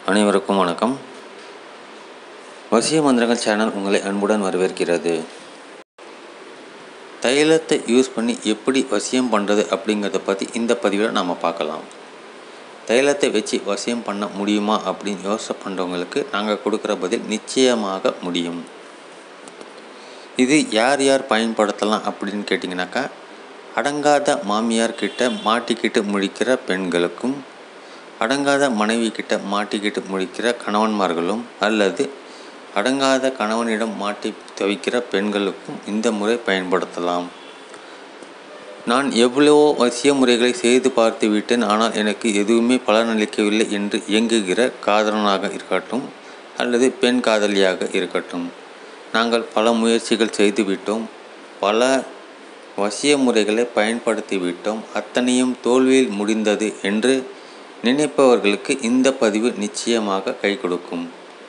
அனைவருக்கும் வணக்கம் வசிய மந்திரங்கள் சேனல் உங்களை அன்புடன் வரவேற்கிறது தைலத்தை யூஸ் பண்ணி எப்படி வசியம் பண்ணுறது அப்படிங்கிறத பற்றி இந்த பதிவில் நாம் பார்க்கலாம் தைலத்தை வச்சு வசியம் பண்ண முடியுமா அப்படின்னு யோசனை பண்ணுறவங்களுக்கு நாங்கள் கொடுக்குற பதில் நிச்சயமாக முடியும் இது யார் யார் பயன்படுத்தலாம் அப்படின்னு கேட்டிங்கனாக்கா அடங்காத மாமியார் கிட்ட மாட்டிக்கிட்டு முழிக்கிற பெண்களுக்கும் அடங்காத மனைவி கிட்ட மாட்டிக்கிட்டு முழிக்கிற கணவன்மார்களும் அல்லது அடங்காத கணவனிடம் மாட்டி தவிக்கிற பெண்களுக்கும் இந்த முறை பயன்படுத்தலாம் நான் எவ்வளவோ வசிய முறைகளை செய்து பார்த்து விட்டேன் ஆனால் எனக்கு எதுவுமே பலனளிக்கவில்லை என்று இயங்குகிற காதலனாக இருக்கட்டும் அல்லது பெண் காதலியாக இருக்கட்டும் நாங்கள் பல முயற்சிகள் செய்து விட்டோம் பல வசிய முறைகளை பயன்படுத்தி விட்டோம் அத்தனையும் தோல்வியில் முடிந்தது என்று நினைப்பவர்களுக்கு இந்த பதிவு நிச்சயமாக கை கொடுக்கும்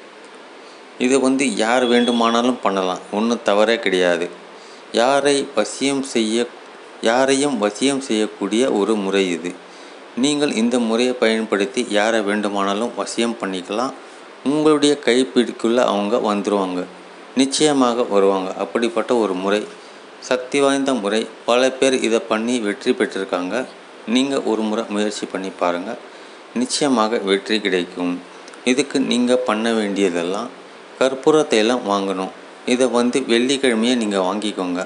இது வந்து யார் வேண்டுமானாலும் பண்ணலாம் ஒன்றும் தவறே கிடையாது யாரை வசியம் செய்ய யாரையும் வசியம் செய்யக்கூடிய ஒரு முறை இது நீங்கள் இந்த முறையை பயன்படுத்தி யாரை வேண்டுமானாலும் வசியம் பண்ணிக்கலாம் உங்களுடைய கைப்பிடிக்குள்ளே அவங்க வந்துடுவாங்க நிச்சயமாக வருவாங்க அப்படிப்பட்ட ஒரு முறை சக்தி வாய்ந்த முறை பல பேர் இதை பண்ணி வெற்றி பெற்றிருக்காங்க நீங்கள் ஒரு முறை முயற்சி பண்ணி பாருங்கள் நிச்சயமாக வெற்றி கிடைக்கும் இதுக்கு நீங்கள் பண்ண வேண்டியதெல்லாம் கற்பூர தைலம் வாங்கணும் இதை வந்து வெள்ளிக்கிழமையே நீங்கள் வாங்கிக்கோங்க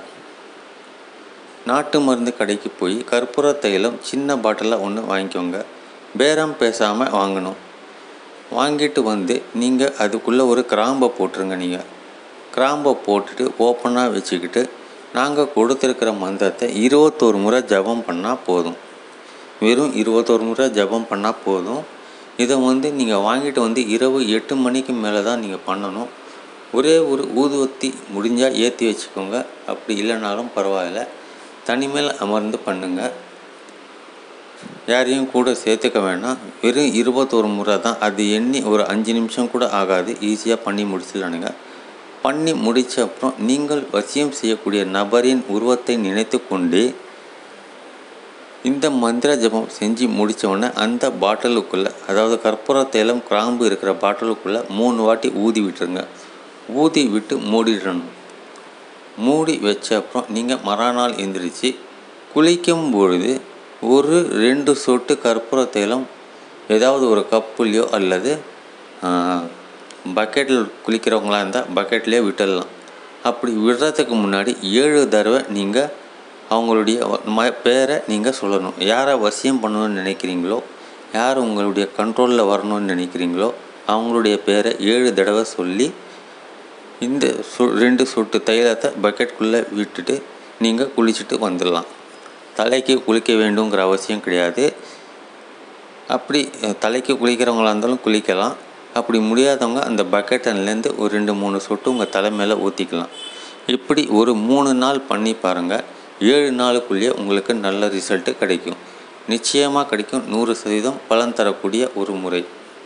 நாட்டு மருந்து கடைக்கு போய் கற்பூர தைலம் சின்ன பாட்டிலாக ஒன்று வாங்கிக்கோங்க பேரம் பேசாமல் வாங்கணும் வாங்கிட்டு வந்து நீங்கள் அதுக்குள்ளே ஒரு கிராம்பை போட்டுருங்க நீங்கள் கிராம்பை போட்டுட்டு ஓப்பனாக வச்சுக்கிட்டு நாங்கள் கொடுத்துருக்கிற மந்திரத்தை இருபத்தோரு முறை ஜபம் பண்ணால் போதும் வெறும் இருபத்தோரு முறை ஜபம் பண்ணால் போதும் இதை வந்து நீங்கள் வாங்கிட்டு வந்து இரவு எட்டு மணிக்கு மேலே தான் நீங்கள் பண்ணணும் ஒரே ஒரு ஊதுவத்தி முடிஞ்சால் ஏற்றி வச்சுக்கோங்க அப்படி இல்லைனாலும் பரவாயில்ல தனிமேல் அமர்ந்து பண்ணுங்கள் யாரையும் கூட சேர்த்துக்க வேணாம் வெறும் இருபத்தோரு முறை தான் அது எண்ணி ஒரு அஞ்சு நிமிஷம் கூட ஆகாது ஈஸியாக பண்ணி முடிச்சிடலானுங்க பண்ணி முடித்த அப்புறம் நீங்கள் வசியம் செய்யக்கூடிய நபரின் உருவத்தை நினைத்து கொண்டே இந்த மந்திர ஜபம் செஞ்சு முடித்தோடனே அந்த பாட்டிலுக்குள்ளே அதாவது கற்பூர தைலம் கிராம்பு இருக்கிற பாட்டிலுக்குள்ளே மூணு வாட்டி ஊதி விட்டுருங்க ஊதி விட்டு மூடிடணும் மூடி வச்ச அப்புறம் நீங்கள் மறுநாள் எந்திரிச்சு குளிக்கும் பொழுது ஒரு ரெண்டு சொட்டு கற்பூர தைலம் ஏதாவது ஒரு கப்புலையோ அல்லது பக்கெட்டில் குளிக்கிறவங்களா இருந்தால் பக்கெட்லேயே விட்டுடலாம் அப்படி விடுறதுக்கு முன்னாடி ஏழு தடவை நீங்கள் அவங்களுடைய ம பேரை நீங்கள் சொல்லணும் யாரை வசியம் பண்ணணும்னு நினைக்கிறீங்களோ யார் உங்களுடைய கண்ட்ரோலில் வரணும்னு நினைக்கிறீங்களோ அவங்களுடைய பேரை ஏழு தடவை சொல்லி இந்த சு ரெண்டு சொட்டு தைலத்தை பக்கெட்டுக்குள்ளே விட்டுட்டு நீங்கள் குளிச்சுட்டு வந்துடலாம் தலைக்கு குளிக்க வேண்டுங்கிற அவசியம் கிடையாது அப்படி தலைக்கு குளிக்கிறவங்களா இருந்தாலும் குளிக்கலாம் அப்படி முடியாதவங்க அந்த பக்கெட்டிலேருந்து ஒரு ரெண்டு மூணு சொட்டு உங்கள் தலை மேலே ஊற்றிக்கலாம் இப்படி ஒரு மூணு நாள் பண்ணி பாருங்கள் ஏழு நாளுக்குள்ளேயே உங்களுக்கு நல்ல ரிசல்ட்டு கிடைக்கும் நிச்சயமாக கிடைக்கும் நூறு சதவீதம் பலன் தரக்கூடிய ஒரு முறை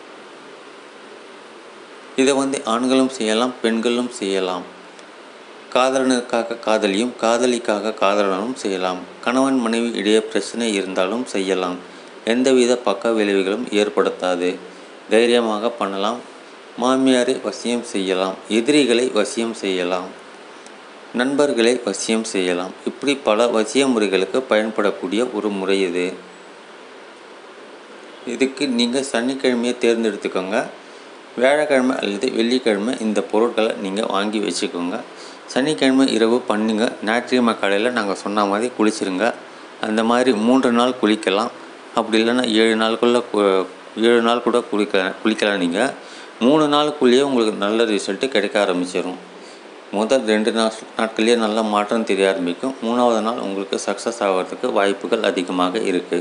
இதை வந்து ஆண்களும் செய்யலாம் பெண்களும் செய்யலாம் காதலனுக்காக காதலியும் காதலிக்காக காதலனும் செய்யலாம் கணவன் மனைவி இடையே பிரச்சனை இருந்தாலும் செய்யலாம் எந்தவித பக்க விளைவுகளும் ஏற்படுத்தாது தைரியமாக பண்ணலாம் மாமியாரை வசியம் செய்யலாம் எதிரிகளை வசியம் செய்யலாம் நண்பர்களை வசியம் செய்யலாம் இப்படி பல வசிய முறைகளுக்கு பயன்படக்கூடிய ஒரு முறை இது இதுக்கு நீங்கள் சனிக்கிழமையை தேர்ந்தெடுத்துக்கோங்க வியாழக்கிழமை அல்லது வெள்ளிக்கிழமை இந்த பொருட்களை நீங்கள் வாங்கி வச்சுக்கோங்க சனிக்கிழமை இரவு பண்ணுங்க ஞாயிற்றுக்கிழமை காலையில் நாங்கள் சொன்ன மாதிரி குளிச்சிருங்க அந்த மாதிரி மூன்று நாள் குளிக்கலாம் அப்படி இல்லைன்னா ஏழு நாளுக்குள்ளே ஏழு நாள் கூட குளிக்க குளிக்கலாம் நீங்கள் மூணு நாளுக்குள்ளேயே உங்களுக்கு நல்ல ரிசல்ட்டு கிடைக்க ஆரம்பிச்சிடும் முதல் ரெண்டு நாள் நாட்கள்லேயே நல்ல மாற்றம் தெரிய ஆரம்பிக்கும் மூணாவது நாள் உங்களுக்கு சக்ஸஸ் ஆகிறதுக்கு வாய்ப்புகள் அதிகமாக இருக்குது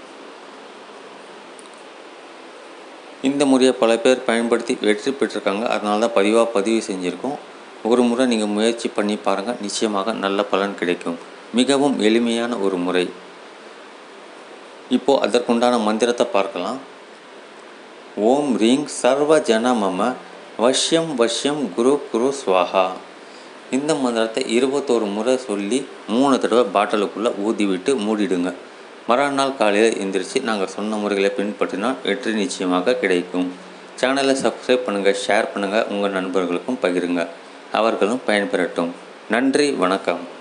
இந்த முறையை பல பேர் பயன்படுத்தி வெற்றி பெற்றிருக்காங்க அதனால தான் பதிவாக பதிவு செஞ்சுருக்கோம் ஒரு முறை நீங்கள் முயற்சி பண்ணி பாருங்கள் நிச்சயமாக நல்ல பலன் கிடைக்கும் மிகவும் எளிமையான ஒரு முறை இப்போது அதற்குண்டான மந்திரத்தை பார்க்கலாம் ஓம் ரீங் சர்வ ஜன மம வஷ்யம் வஷ்யம் குரு குரு ஸ்வாஹா இந்த மந்திரத்தை இருபத்தோரு முறை சொல்லி மூணு தடவை பாட்டிலுக்குள்ளே ஊதி விட்டு மூடிடுங்க மறுநாள் காலையில் எந்திரிச்சு நாங்கள் சொன்ன முறைகளை பின்பற்றினால் வெற்றி நிச்சயமாக கிடைக்கும் சேனலை சப்ஸ்கிரைப் பண்ணுங்கள் ஷேர் பண்ணுங்கள் உங்கள் நண்பர்களுக்கும் பகிருங்க அவர்களும் பயன்பெறட்டும் நன்றி வணக்கம்